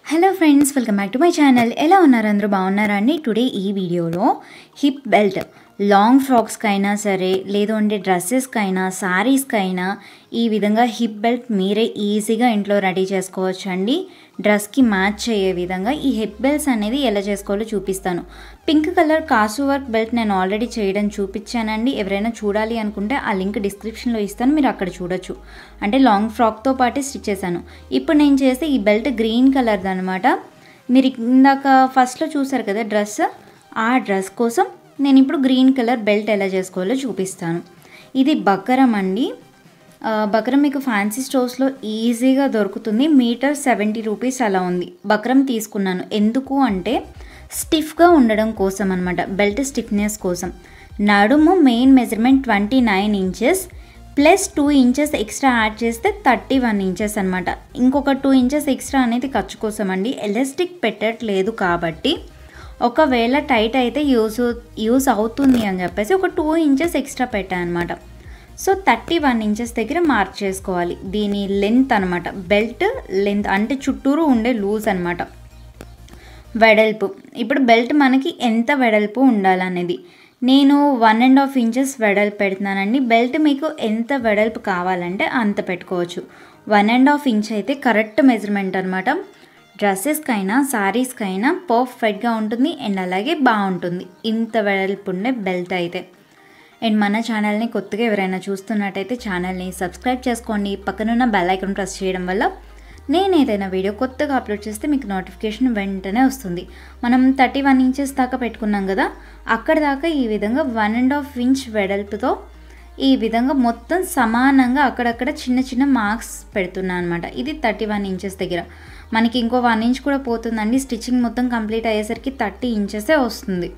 hello friends welcome back to my channel ఎలా ఉన్నారు అందరూ బాగున్నారా అండి టుడే ఈ వీడియోలో హిప్ బెల్ట్ లాంగ్ ఫ్రాక్స్కైనా సరే లేదు అంటే డ్రెస్సెస్కైనా శారీస్కైనా ఈ విధంగా హిప్ బెల్ట్ మీరే ఈజీగా ఇంట్లో రెడీ చేసుకోవచ్చు అండి డ్రెస్కి మ్యాచ్ అయ్యే విధంగా ఈ హిప్ బెల్ట్స్ అనేది ఎలా చేసుకోవాలో చూపిస్తాను పింక్ కలర్ కాసు వర్క్ బెల్ట్ నేను ఆల్రెడీ చేయడం చూపించానండి ఎవరైనా చూడాలి అనుకుంటే ఆ లింక్ డిస్క్రిప్షన్లో ఇస్తాను మీరు అక్కడ చూడొచ్చు అంటే లాంగ్ ఫ్రాక్తో పాటే స్టిచ్ చేశాను ఇప్పుడు నేను చేసే ఈ బెల్ట్ గ్రీన్ కలర్ది అనమాట మీరు ఇందాక ఫస్ట్లో చూసారు కదా డ్రెస్ ఆ డ్రెస్ కోసం నేను ఇప్పుడు గ్రీన్ కలర్ బెల్ట్ ఎలా చేసుకోవాలో చూపిస్తాను ఇది బకరం అండి ఆ, బకరం మీకు ఫ్యాన్సీ స్టోర్స్లో ఈజీగా దొరుకుతుంది మీటర్ సెవెంటీ రూపీస్ అలా ఉంది బకరం తీసుకున్నాను ఎందుకు అంటే స్టిఫ్గా ఉండడం కోసం అనమాట బెల్ట్ స్టిఫ్నెస్ కోసం నడుము main measurement twenty nine inches plus two inches extra add చేస్తే థర్టీ వన్ ఇంచెస్ అనమాట ఇంకొక టూ ఇంచెస్ ఎక్స్ట్రా అనేది ఖర్చు కోసం అండి ఎలాస్టిక్ పెట్టట్లేదు కాబట్టి ఒకవేళ టైట్ అయితే యూస్ యూస్ అవుతుంది అని చెప్పేసి ఒక టూ ఇంచెస్ ఎక్స్ట్రా పెట్టాను అనమాట సో థర్టీ వన్ ఇంచెస్ దగ్గర మార్క్ చేసుకోవాలి దీని లెంత్ అనమాట బెల్ట్ లెంత్ అంటే చుట్టూరు ఉండే లూజ్ అనమాట వెడల్పు ఇప్పుడు బెల్ట్ మనకి ఎంత వెడల్పు ఉండాలనేది నేను వన్ అండ్ హాఫ్ ఇంచెస్ వెడల్పు పెడుతున్నానండి బెల్ట్ మీకు ఎంత వెడల్పు కావాలంటే అంత పెట్టుకోవచ్చు వన్ అండ్ హాఫ్ ఇంచ్ అయితే కరెక్ట్ మెజర్మెంట్ అనమాట డ్రెస్సెస్కైనా శారీస్కైనా పర్ఫెక్ట్గా ఉంటుంది అండ్ అలాగే బాగుంటుంది ఇంత వెడల్పు ఉండే బెల్ట్ అయితే అండ్ మన ఛానల్ని కొత్తగా ఎవరైనా చూస్తున్నట్టయితే ఛానల్ని సబ్స్క్రైబ్ చేసుకోండి పక్కనున్న బెల్ ఐకాన్ ప్రెస్ చేయడం వల్ల నేను ఏదైనా వీడియో కొత్తగా అప్లోడ్ చేస్తే మీకు నోటిఫికేషన్ వెంటనే వస్తుంది మనం థర్టీ వన్ ఇంచెస్ దాకా పెట్టుకున్నాం కదా అక్కడ దాకా ఈ విధంగా వన్ అండ్ హాఫ్ ఇంచ్ వెడల్పుతో ఈ విధంగా మొత్తం సమానంగా అక్కడక్కడ చిన్న చిన్న మార్క్స్ పెడుతున్నాను అనమాట ఇది థర్టీ వన్ ఇంచెస్ దగ్గర మనకి ఇంకో వన్ ఇంచ్ కూడా పోతుందండి స్టిచ్చింగ్ మొత్తం కంప్లీట్ అయ్యేసరికి థర్టీ ఇంచెసే వస్తుంది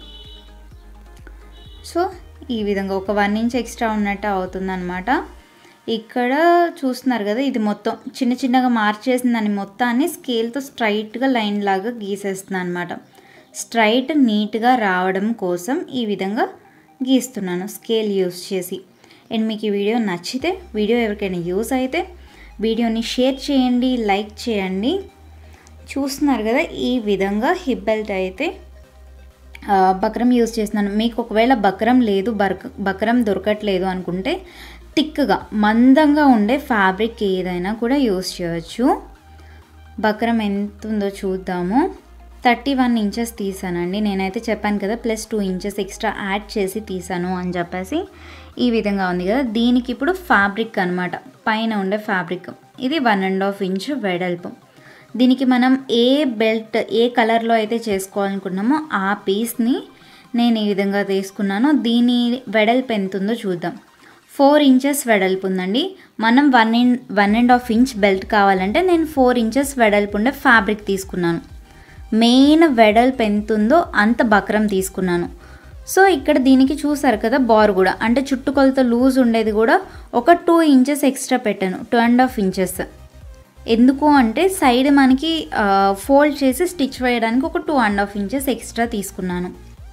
సో ఈ విధంగా ఒక వన్ ఇంచ్ ఎక్స్ట్రా ఉన్నట్టు అవుతుందన్నమాట ఇక్కడ చూస్తున్నారు కదా ఇది మొత్తం చిన్న చిన్నగా మార్చేసిన దాన్ని మొత్తాన్ని స్కేల్తో స్ట్రైట్గా లైన్ లాగా గీసేస్తున్నాను అనమాట స్ట్రైట్ నీట్గా రావడం కోసం ఈ విధంగా గీస్తున్నాను స్కేల్ యూస్ చేసి అండ్ మీకు ఈ వీడియో నచ్చితే వీడియో ఎవరికైనా యూస్ అయితే వీడియోని షేర్ చేయండి లైక్ చేయండి చూస్తున్నారు కదా ఈ విధంగా హిప్ బెల్ట్ అయితే ఆ, బక్రం యూస్ చేస్తున్నాను మీకు ఒకవేళ బక్రం లేదు బర్క బక్రం దొరకట్లేదు అనుకుంటే థిక్గా మందంగా ఉండే ఫ్యాబ్రిక్ ఏదైనా కూడా యూస్ చేయొచ్చు బక్రం ఎంత ఉందో చూద్దాము థర్టీ వన్ ఇంచెస్ తీసానండి నేనైతే చెప్పాను కదా plus two inches extra add చేసి తీసాను అని చెప్పేసి ఈ విధంగా ఉంది కదా దీనికి ఇప్పుడు ఫ్యాబ్రిక్ అనమాట పైన ఉండే ఫ్యాబ్రిక్ ఇది వన్ అండ్ హాఫ్ ఇంచ్ వెడల్పు దీనికి మనం ఏ బెల్ట్ ఏ కలర్లో అయితే చేసుకోవాలనుకున్నామో ఆ పీస్ని నేను ఈ విధంగా తీసుకున్నాను దీని వెడల్పు ఎంత ఉందో చూద్దాం ఫోర్ ఇంచెస్ వెడల్పు ఉందండి మనం one in one and half inch belt కావాలంటే నేను ఫోర్ ఇంచెస్ వెడల్పు ఉండే ఫ్యాబ్రిక్ తీసుకున్నాను మెయిన్ వెడల్పు ఎంత ఉందో అంత బక్రం తీసుకున్నాను సో ఇక్కడ దీనికి చూసారు కదా బార్ కూడా అంటే చుట్టుకొలత లూజ్ ఉండేది కూడా ఒక టూ ఇంచెస్ ఎక్స్ట్రా పెట్టాను టూ అండ్ హాఫ్ ఇంచెస్ ఎందుకు అంటే సైడ్ మనకి ఫోల్డ్ చేసి స్టిచ్ వేయడానికి ఒక two and half inches extra తీసుకున్నాను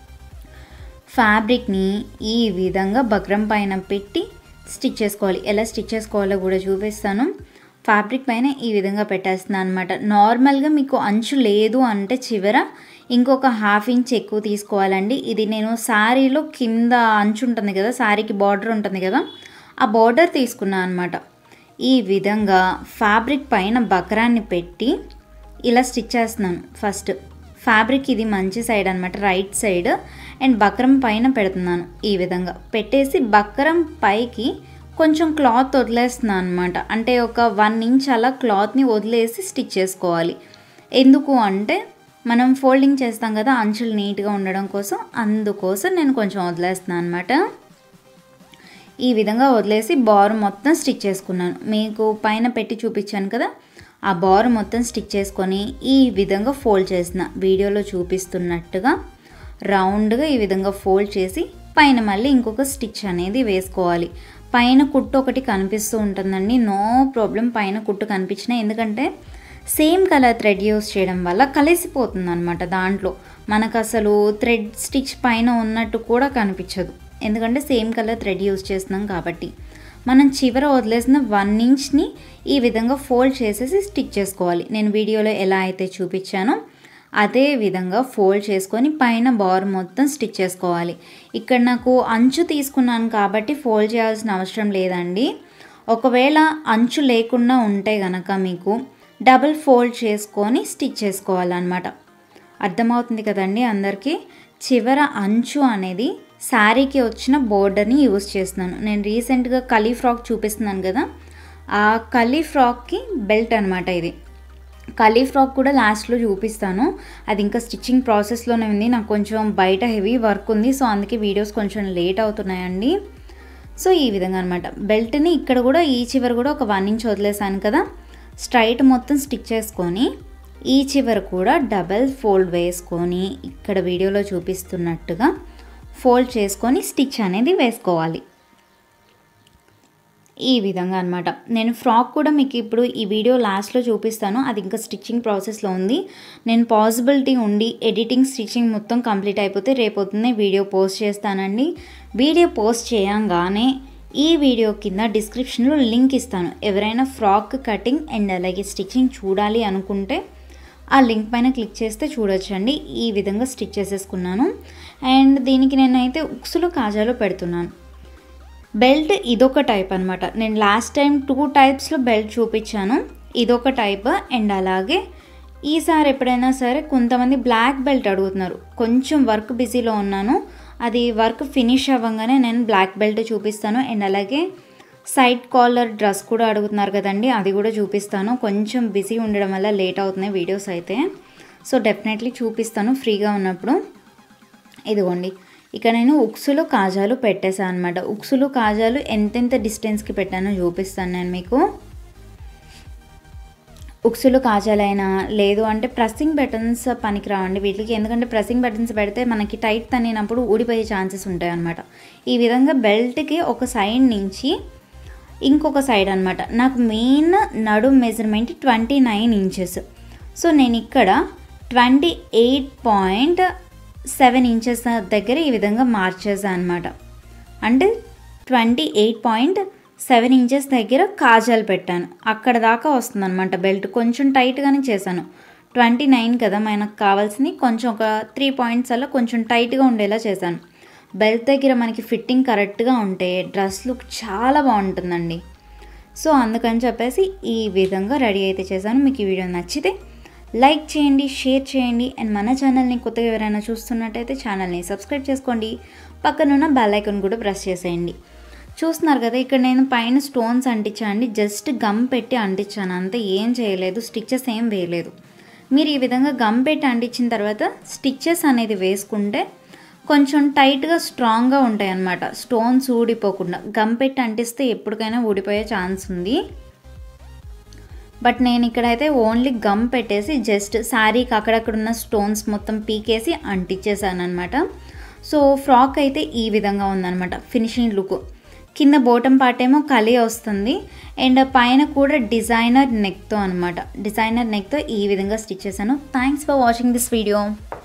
ఫ్యాబ్రిక్ని ఈ విధంగా బక్రం పైన పెట్టి స్టిచ్ చేసుకోవాలి ఎలా స్టిచ్ చేసుకోవాలో కూడా చూపిస్తాను ఫ్యాబ్రిక్ పైన ఈ విధంగా పెట్టేస్తున్నాను అనమాట నార్మల్గా మీకు అంచు లేదు అంటే చివర ఇంకొక హాఫ్ ఇంచ్ ఎక్కువ తీసుకోవాలండి ఇది నేను శారీలో కింద అంచు ఉంటుంది కదా శారీకి బార్డర్ ఉంటుంది కదా ఆ బార్డర్ తీసుకున్నాను అనమాట ఈ విధంగా ఫ్యాబ్రిక్ పైన బక్రాన్ని పెట్టి ఇలా స్టిచ్ చేస్తున్నాను ఫస్ట్ ఫ్యాబ్రిక్ ఇది మంచి సైడ్ అనమాట రైట్ సైడ్ అండ్ బక్రం పైన పెడుతున్నాను ఈ విధంగా పెట్టేసి బక్రం పైకి కొంచెం క్లాత్ వదిలేస్తున్నాను అనమాట అంటే ఒక వన్ ఇంచ్ అలా క్లాత్ని వదిలేసి స్టిచ్ చేసుకోవాలి ఎందుకు అంటే మనం ఫోల్డింగ్ చేస్తాం కదా అంచులు నీట్గా ఉండడం కోసం అందుకోసం నేను కొంచెం వదిలేస్తున్నాను అనమాట ఈ విధంగా వదిలేసి బార్ మొత్తం స్టిచ్ చేసుకున్నాను మీకు పైన పెట్టి చూపించాను కదా ఆ బార్ మొత్తం స్టిచ్ చేసుకొని ఈ విధంగా ఫోల్డ్ చేసిన వీడియోలో చూపిస్తున్నట్టుగా రౌండ్గా ఈ విధంగా ఫోల్డ్ చేసి పైన మళ్ళీ ఇంకొక స్టిచ్ అనేది వేసుకోవాలి పైన కుట్టు ఒకటి కనిపిస్తూ ఉంటుందండి నో ప్రాబ్లం పైన కుట్టు కనిపించిన ఎందుకంటే సేమ్ కలర్ థ్రెడ్ యూస్ చేయడం వల్ల కలిసిపోతుంది అనమాట దాంట్లో మనకు అసలు థ్రెడ్ స్టిచ్ పైన ఉన్నట్టు కూడా కనిపించదు ఎందుకంటే సేమ్ కలర్ థ్రెడ్ యూస్ చేస్తున్నాం కాబట్టి మనం చివర వదిలేసిన వన్ ఇంచ్ని ఈ విధంగా ఫోల్డ్ చేసేసి స్టిచ్ చేసుకోవాలి నేను వీడియోలో ఎలా అయితే చూపించానో అదే విధంగా ఫోల్డ్ చేసుకొని పైన బార్ మొత్తం స్టిచ్ చేసుకోవాలి ఇక్కడ నాకు అంచు తీసుకున్నాను కాబట్టి ఫోల్డ్ చేయాల్సిన అవసరం లేదండి ఒకవేళ అంచు లేకుండా ఉంటే గనక మీకు డబుల్ ఫోల్డ్ చేసుకొని స్టిచ్ చేసుకోవాలన్నమాట అర్థమవుతుంది కదండి అందరికీ చివర అంచు అనేది శారీకి వచ్చిన బోర్డర్ని యూస్ చేస్తున్నాను నేను రీసెంట్గా కలీ ఫ్రాక్ చూపిస్తున్నాను కదా ఆ కలీ ఫ్రాక్కి బెల్ట్ అనమాట ఇది కలీ ఫ్రాక్ కూడా లాస్ట్లో చూపిస్తాను అది ఇంకా స్టిచ్చింగ్ ప్రాసెస్లోనే ఉంది నాకు కొంచెం బయట హెవీ వర్క్ ఉంది సో అందుకే వీడియోస్ కొంచెం లేట్ అవుతున్నాయండి సో ఈ విధంగా అనమాట బెల్ట్ని ఇక్కడ కూడా ఈ చివరి కూడా ఒక వన్ ఇంచ్ వదిలేసాను కదా స్ట్రైట్ మొత్తం స్టిచ్ చేసుకొని ఈ చివర కూడా డబల్ ఫోల్డ్ వేసుకొని ఇక్కడ వీడియోలో చూపిస్తున్నట్టుగా ఫోల్డ్ చేసుకొని స్టిచ్ అనేది వేసుకోవాలి ఈ విధంగా అనమాట నేను ఫ్రాక్ కూడా మీకు ఇప్పుడు ఈ వీడియో లాస్ట్లో చూపిస్తాను అది ఇంకా స్టిచ్చింగ్ ప్రాసెస్లో ఉంది నేను పాసిబిలిటీ ఉండి ఎడిటింగ్ స్టిచ్చింగ్ మొత్తం కంప్లీట్ అయిపోతే రేపొద్దునే వీడియో పోస్ట్ చేస్తానండి వీడియో పోస్ట్ చేయంగానే ఈ వీడియో కింద డిస్క్రిప్షన్లో లింక్ ఇస్తాను ఎవరైనా ఫ్రాక్ కటింగ్ అండ్ అలాగే స్టిచ్చింగ్ చూడాలి అనుకుంటే ఆ లింక్ పైన క్లిక్ చేస్తే చూడొచ్చండి ఈ విధంగా స్టిచ్ చేసేసుకున్నాను అండ్ దీనికి నేనైతే ఉక్సులు కాజాలో పెడుతున్నాను బెల్ట్ ఇదొక టైప్ అనమాట నేను లాస్ట్ టైం టూ టైప్స్లో బెల్ట్ చూపించాను ఇదొక టైప్ అండ్ అలాగే ఈసారి ఎప్పుడైనా సరే కొంతమంది బ్లాక్ బెల్ట్ అడుగుతున్నారు కొంచెం వర్క్ బిజీలో ఉన్నాను అది వర్క్ ఫినిష్ అవ్వగానే నేను బ్లాక్ బెల్ట్ చూపిస్తాను అండ్ అలాగే సైడ్ కాలర్ డ్రెస్ కూడా అడుగుతున్నారు కదండి అది కూడా చూపిస్తాను కొంచెం బిజీ ఉండడం వల్ల లేట్ అవుతున్నాయి వీడియోస్ అయితే సో డెఫినెట్లీ చూపిస్తాను ఫ్రీగా ఉన్నప్పుడు ఇదిగోండి ఇక్కడ నేను ఉక్సులు కాజాలు పెట్టేశాను అనమాట ఉక్సులు కాజాలు ఎంతెంత డిస్టెన్స్కి పెట్టానో చూపిస్తాను నేను మీకు ఉక్సులు కాజాలైనా లేదు అంటే ప్రెస్సింగ్ బటన్స్ పనికి రావండి వీటికి ఎందుకంటే ప్రెస్సింగ్ బటన్స్ పెడితే మనకి టైట్ తన్నినప్పుడు ఊడిపోయే ఛాన్సెస్ ఉంటాయి అనమాట ఈ విధంగా బెల్ట్కి ఒక సైడ్ నుంచి ఇంకొక సైడ్ అనమాట నాకు మెయిన్ నడు measurement twenty nine inches so నేను ఇక్కడ twenty eight point seven inches దగ్గర ఈ విధంగా మార్చేసాను అనమాట అంటే twenty eight point seven inches దగ్గర కాజాలు పెట్టాను అక్కడ దాకా వస్తుందన్నమాట బెల్ట్ కొంచెం టైట్గానే చేశాను ట్వంటీ నైన్ కదా మనకు కావాల్సింది కొంచెం ఒక త్రీ పాయింట్స్ అలా కొంచెం టైట్గా ఉండేలా చేశాను బెల్ట్ దగ్గర మనకి ఫిట్టింగ్ కరెక్ట్గా ఉంటే డ్రెస్ లుక్ చాలా బాగుంటుందండి సో అందుకని చెప్పేసి ఈ విధంగా రెడీ అయితే చేశాను మీకు ఈ వీడియో నచ్చితే లైక్ చేయండి షేర్ చేయండి అండ్ మన ఛానల్ని కొత్తగా ఎవరైనా చూస్తున్నట్టయితే ఛానల్ని సబ్స్క్రైబ్ చేసుకోండి పక్కనున్న బెల్ ఐకాన్ కూడా ప్రెస్ చేసేయండి చూస్తున్నారు కదా ఇక్కడ నేను పైన స్టోన్స్ అంటించాను జస్ట్ గమ్ పెట్టి అంటించాను అంతే ఏం చేయలేదు స్టిచ్చెస్ ఏం వేయలేదు మీరు ఈ విధంగా గమ్ పెట్టి అంటించిన తర్వాత స్టిచ్చెస్ అనేది వేసుకుంటే కొంచెం టైట్గా స్ట్రాంగ్గా ఉంటాయి అన్నమాట స్టోన్స్ ఊడిపోకుండా గమ్ పెట్టి అంటిస్తే ఎప్పటికైనా ఊడిపోయే ఛాన్స్ ఉంది బట్ నేను ఇక్కడైతే ఓన్లీ గమ్ పెట్టేసి జస్ట్ శారీకి అక్కడక్కడ ఉన్న స్టోన్స్ మొత్తం పీకేసి అంటించేసాను అనమాట సో ఫ్రాక్ అయితే ఈ విధంగా ఉందన్నమాట ఫినిషింగ్ లుక్ కింద బోటం పార్ట్ ఏమో కలి వస్తుంది అండ్ పైన కూడా డిజైనర్ నెక్తో అనమాట డిజైనర్ నెక్తో ఈ విధంగా స్టిచ్ చేశాను thanks for watching this video